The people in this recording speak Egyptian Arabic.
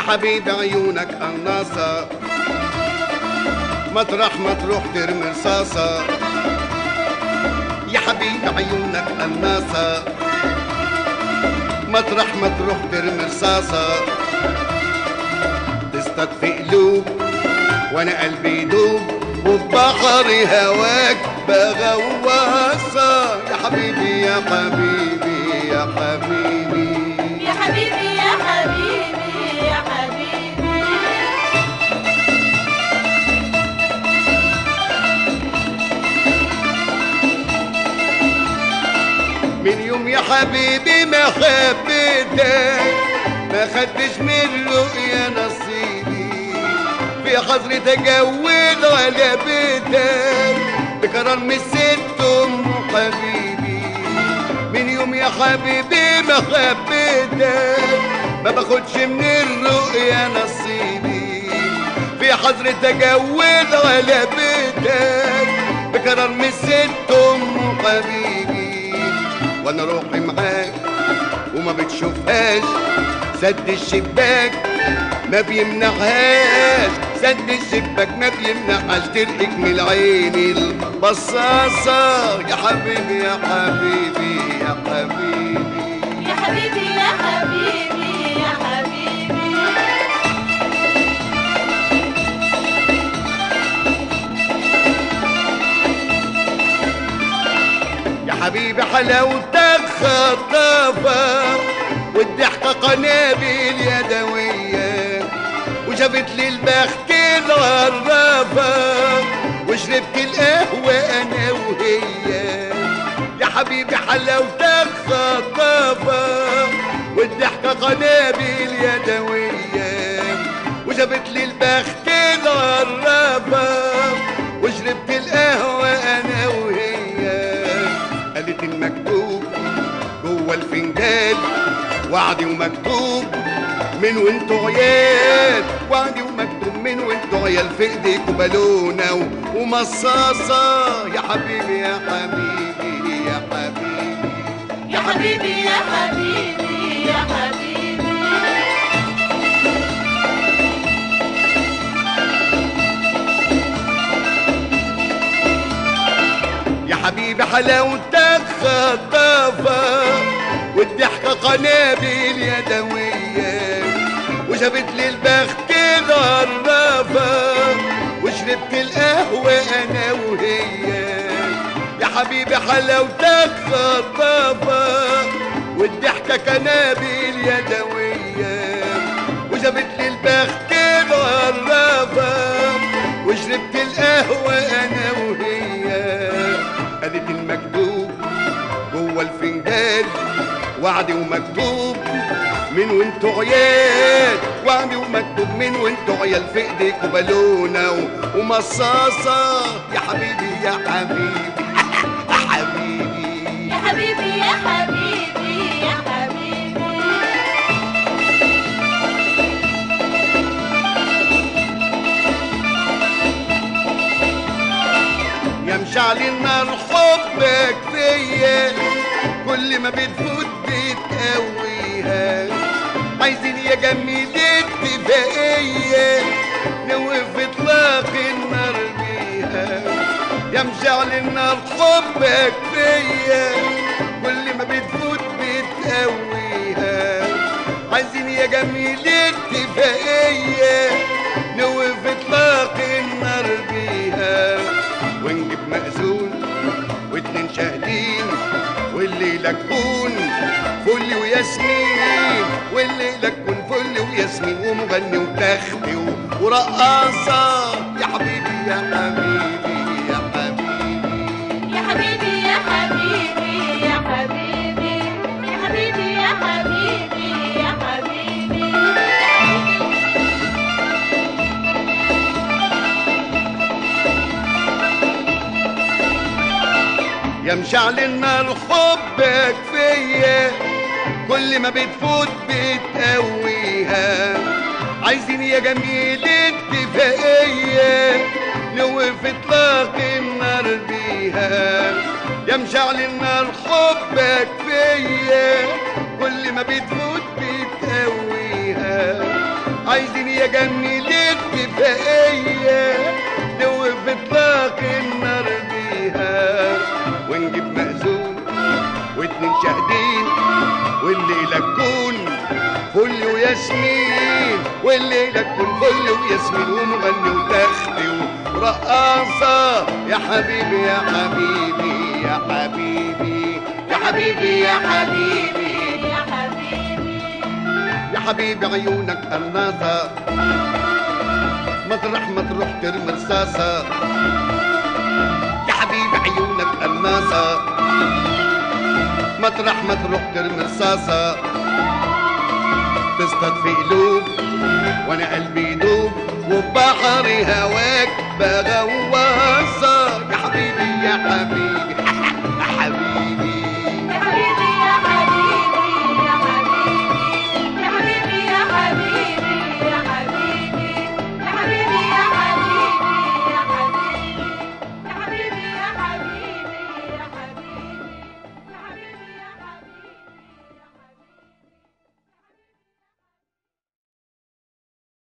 حبيب عيونك قناصة مطرح ما تروح ترمي رصاصة يا حبيب عيونك قناصة مطرح ما تروح ترمي رصاصة تصطاد في قلوب وانا قلبي يدوب وبحر هواك بغواصة يا حبيبي يا حبيبي يا حبيبي يا حبيبي يا حبيبي يا حبيبي من يوم يا حبيبي ما حبيتك ما خدتش من رؤيا نصيبي في حظر تجول على بيتك بكرم من ست ام حبيبي من يوم يا حبيبي ما حبيتك ما باخدش من الرؤيا نصيبي في حظر تجول على بيتك بكرم من ست ام حبيبي وانا روحي معاك وما بتشوفهاش سد الشباك ما بيمنعهاش سد الشباك ما بيمنعهاش ترقك من العين البصاصة يا حبيبي يا حبيبي يا حبيبي يا حبيبي يا حبيبي يا حبيبي يا حبيبي حلاوتك خطافة والضحكة قنابل يدوية وجابت لي البخت الغرافة وشربت القهوة أنا وهي يا حبيبي حلاوتك خطافة والضحكة قنابل يدوية وجابت لي البخت الغرافة وشربت القهوة أنا وهي قالت المكتوب جوه الفنجان وعدي ومكتوب من وانتوا عيال وعدي ومكتوب من وانتوا عيال في ايديكوا بالونه و- ومصاصه يا حبيبي يا حبيبي يا حبيبي يا حبيبي يا حبيبي يا حبيبي يا حبيبي حلاوتك خطافة والضحكة قنابل يدوية وجابت لي البخت الغرافة وشربت القهوة أنا وهي يا حبيبي حلاوتك خطافة والضحكة قنابل يدوية وجابت لي البخت الغرافة وشربت القهوة أنا وهي قالت المكتوب جوه الفنجان وعدي ومكتوب من وانتوا عيال وعدي ومكتوب من وانتوا عيال في ايديكوا بالونه و- ومصاصه يا حبيبي يا حبيبي يا حبيبي يا حبيبي يا حبيبي يا حبيبي يا مشعل النار حبك فيا كل ما بتفوت بتقويها عايزين يا جميل اتفاقية نوقف اطلاق النار بيها يا مشعل النار حبك فيا كل ما بتفوت بتقويها عايزين يا جميل اتفاقية نوقف اطلاق النار بيها ونجيب مأذون واتنين شاهدين والليلة تكون فل وياسمين والليلة تكون فل وياسمين ومغني وتختي و- ورقاصة يا حبيبي يا حبيبي يا حبيبي يا حبيبي يا حبيبي يا حبيبي يا حبيبي يا حبيبي يا حبيبي يا مشعل النار حبك فيا كل ما بتفوت بتقويها عايزين يا جميل اتفاقية نوقف اطلاق النار بيها يا مشعل النار حبك فيا كل ما بتفوت بتقويها عايزين يا جني ليك كفاية دوب اطلاق النار بيها ونجيب مأذون واتنين شاهدين والليلة تكون فل وياسمين والليلة تكون فل وياسمين ومغني وتختي ورقاصة يا حبيبي يا حبيبي يا حبيبي يا حبيبي يا حبيبي يا حبيبي يا حبيبي عيونك قناصة مطرح ما تروح ترمي رصاصة يا حبيبي عيونك قناصة مطرح ما تروح ترمي رصاصة تصطاد في قلوب وانا قلبي يدوب وبحر هواك بغواصة يا حبيبي يا حبيبي